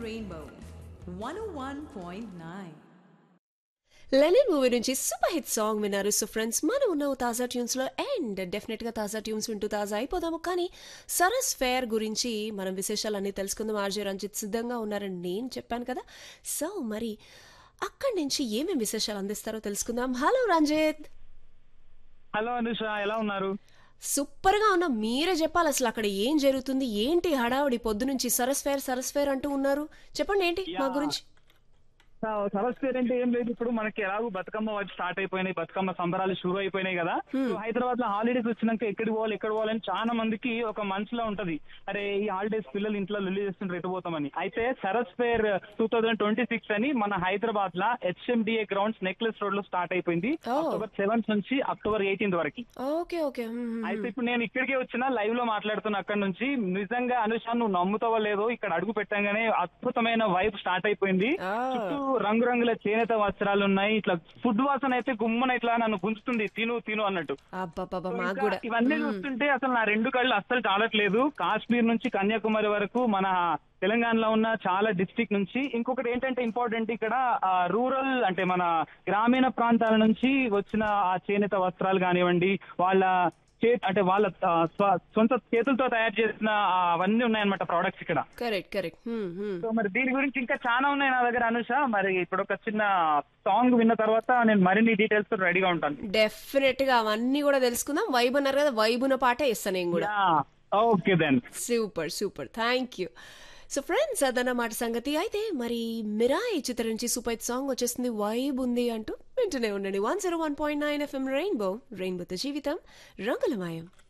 Rainbow 101.9. Lenin movie నుంచి super hit song విన్నారు so friends మనం ఉన్న తాజా ట్యూన్స్ లో అండ్ డెఫినెట్ గా తాజా ట్యూన్స్ వింటూ తాజా అయిపోదాము కానీ సరస్ ఫేర్ గురించి మనం విశేషాలన్నీ తెలుసుకుందాం ఆర్జే రంజిత్ సిద్ధంగా ఉన్నారని నేను చెప్పాను కదా సో మరి అక్కడి నుంచి ఏమేమి విశేషాలు అందిస్తారో తెలుసుకుందాం హలో రంజిత్ హలో అనుష ఎలా ఉన్నారు సూపర్ గా ఉన్నా మీరే చెప్పాలి అసలు అక్కడ ఏం జరుగుతుంది ఏంటి హడావుడి పొద్దు నుంచి సరస్ ఫేర్ సరస్ ఫేర్ అంటూ ఉన్నారు చెప్పండి ఏంటి మా యా. గురించి సరస్ ఫేర్ అంటే ఏం లేదు ఇప్పుడు మనకి ఎలాగో బతుకమ్మ వైపు స్టార్ట్ అయిపోయినాయి బతుకమ్మ సంబరాలు షురూ అయిపోయినాయి కదా సో హైదరాబాద్ లో హాలిడేస్ వచ్చినాక ఎక్కడికి పోవాలి ఎక్కడ పోవాలని చాలా మందికి ఒక మనసులో ఉంటది అరే ఈ హాలిడేస్ పిల్లలు ఇంట్లో లుల్లి చేస్తుంటే ఎటు పోతామని అయితే Saras fair two thousand twenty six అని మన హైదరాబాద్ లో హెచ్ఎండిఏ గ్రౌండ్స్ నెక్లెస్ రోడ్ లో స్టార్ట్ అయిపోయింది Oh. అక్టోబర్ సెవెంత్ నుంచి అక్టోబర్ ఎయిటీన్త్ వరకు ఓకే ఓకే అయితే ఇప్పుడు నేను ఇక్కడికే వచ్చిన లైవ్ లో మాట్లాడుతున్నా అక్కడ నుంచి నిజంగా అనుష నువ్వు నమ్ముతావో లేదో ఇక్కడ అడుగు పెట్టంగానే అద్భుతమైన వైబ్ స్టార్ట్ అయిపోయింది ఆ. చుట్టూ రంగురంగుల చేనేత వస్త్రాలు ఉన్నాయి ఇట్లా ఫుడ్ వాసన అయితే గుమ్మన ఇట్లా నన్ను గుంజుతుంది తిను తిను అన్నట్టు అబ్బాబాబా సో మాకు ఇంకా కూడా ఇవన్నీ చూస్తుంటే అసలు నా రెండు కళ్ళు అస్సలు చాలట్లేదు కాశ్మీర్ నుంచి కన్యాకుమారి వరకు మన తెలంగాణలో ఉన్న చాలా డిస్ట్రిక్ట్ నుంచి ఇంకొకటి ఏంటంటే ఇంపార్టెంట్ ఇక్కడ రూరల్ అంటే మన గ్రామీణ ప్రాంతాల నుంచి వచ్చిన ఆ చేనేత వస్త్రాలు కానివ్వండి వాళ్ళ చే అంటే వాళ్ళ ఆ, స్వ- సొంత చేతులతో తయారు చేసిన ఆ, అవన్నీ ఉన్నాయన్నమాట ప్రోడక్ట్స్ ఇక్కడ కరెక్ట్ కరెక్ట్ సో మరి దీని గురించి ఇంకా చాలా ఉన్నాయి నా దగ్గర అనుష మరి ఇప్పుడు ఒక చిన్న సాంగ్ విన్న తర్వాత నేను మరిన్ని డీటెయిల్స్ తో రెడీగా ఉంటాను డెఫినెట్ గా అవన్నీ కూడా తెలుసుకుందాం వైబ్ అన్నారు కదా వైబ్ ఉన్న పాటే ఇస్తాను నేను కూడా okay then super super thank you so friends అదన్నమాట సంగతి అయితే మరి మిరాయి చిత్రం నుంచి సూపర్ హిట్ సాంగ్ వచ్చేస్తుంది వైబ్ ఉంది అంటూ వింటూనే ఉండండి one zero one point nine FM rainbow రెయిన్బోతో జీవితం రంగులమయం